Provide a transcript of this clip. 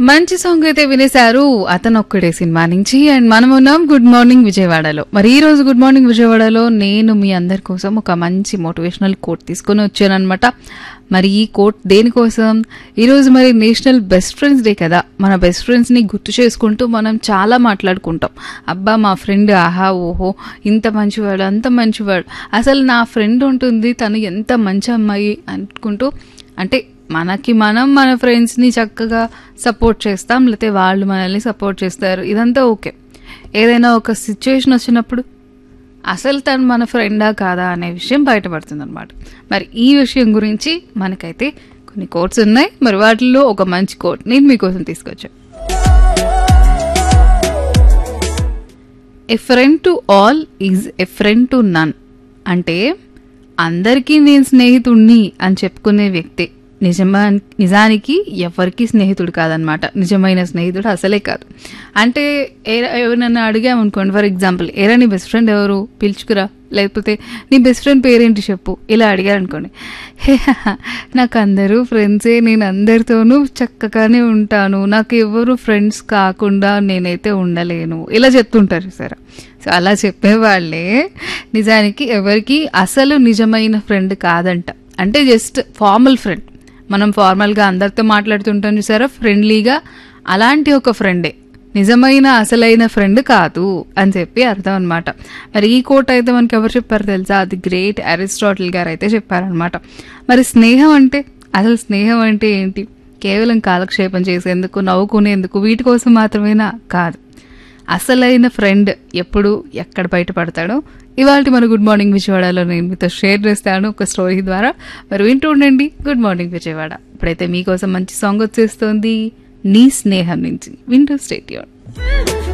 మంచి సాంగ్ అయితే వినేశారు అతను ఒక్కడే సినిమా నుంచి అండ్ మనం ఉన్నాం గుడ్ మార్నింగ్ విజయవాడలో మరి ఈ రోజు గుడ్ మార్నింగ్ విజయవాడలో నేను మీ అందరి కోసం ఒక మంచి మోటివేషనల్ కోట్ తీసుకొని వచ్చానమాట మరి ఈ కోట్ దేనికోసం ఈరోజు మరి నేషనల్ బెస్ట్ ఫ్రెండ్స్ డే కదా మన బెస్ట్ ఫ్రెండ్స్ని గుర్తు చేసుకుంటూ మనం చాలా మాట్లాడుకుంటాం అబ్బా మా ఫ్రెండ్ ఆహా ఓహో ఇంత మంచివాడు అంత మంచివాడు అసలు నా ఫ్రెండ్ ఉంటుంది తను ఎంత మంచి అమ్మాయి అనుకుంటూ అంటే మనకి మనం మన ఫ్రెండ్స్ని చక్కగా సపోర్ట్ చేస్తాం లేకపోతే వాళ్ళు మనల్ని సపోర్ట్ చేస్తారు ఇదంతా ఓకే ఏదైనా ఒక సిచ్యువేషన్ వచ్చినప్పుడు అసలు తను మన ఫ్రెండా కాదా అనే విషయం బయటపడుతుంది అనమాట మరి ఈ విషయం గురించి మనకైతే కొన్ని కోట్స్ ఉన్నాయి మరి వాటిల్లో ఒక మంచి కోట్ నేను మీకోసం తీసుకొచ్చాను a friend to all is a friend to none అంటే అందరికీ నేను స్నేహితుణ్ణి అని చెప్పుకునే వ్యక్తి నిజమా నిజానికి ఎవరికి స్నేహితుడు కాదనమాట నిజమైన స్నేహితుడు అసలే కాదు అంటే ఏ- ఎవరినన్నా అడిగామనుకోండి ఫర్ ఎగ్జాంపుల్ ఏరా నీ బెస్ట్ ఫ్రెండ్ ఎవరు పిలుచుకురా లేకపోతే నీ బెస్ట్ ఫ్రెండ్ పేరేంటి చెప్పు ఇలా అడిగారనుకోండి హే నాకు అందరూ ఫ్రెండ్సే నేను అందరితోనూ చక్కగానే ఉంటాను నాకు ఎవరు ఫ్రెండ్స్ కాకుండా నేనైతే ఉండలేను ఇలా చెప్తుంటారు సరే సో అలా చెప్పేవాళ్ళే నిజానికి ఎవరికి అసలు నిజమైన ఫ్రెండ్ కాదంట అంటే జస్ట్ ఫార్మల్ ఫ్రెండ్ మనం ఫార్మల్గా అందరితో మాట్లాడుతుంటాం చూసారా ఫ్రెండ్లీగా అలాంటి ఒక ఫ్రెండే నిజమైన అసలైన ఫ్రెండ్ కాదు అని చెప్పి అర్థం అనమాట మరి ఈ కోట్ అయితే మనకి ఎవరు చెప్పారు తెలుసా అది గ్రేట్ అరిస్టాటిల్ గారు అయితే చెప్పారనమాట మరి స్నేహం అంటే అసలు స్నేహం అంటే ఏంటి కేవలం కాలక్షేపం చేసేందుకు నవ్వుకునేందుకు వీటి కోసం మాత్రమేనా కాదు అసలైన ఫ్రెండ్ ఎప్పుడు ఎక్కడ బయటపడతాడో ఇవాళ మన గుడ్ మార్నింగ్ విజయవాడలో నేను మీతో షేర్ చేస్తాను ఒక స్టోరీ ద్వారా మరి వింటూ ఉండండి గుడ్ మార్నింగ్ విజయవాడ ఇప్పుడైతే మీకోసం మంచి సాంగ్ వచ్చేస్తోంది నీ స్నేహం నుంచి వింటూ స్టేట్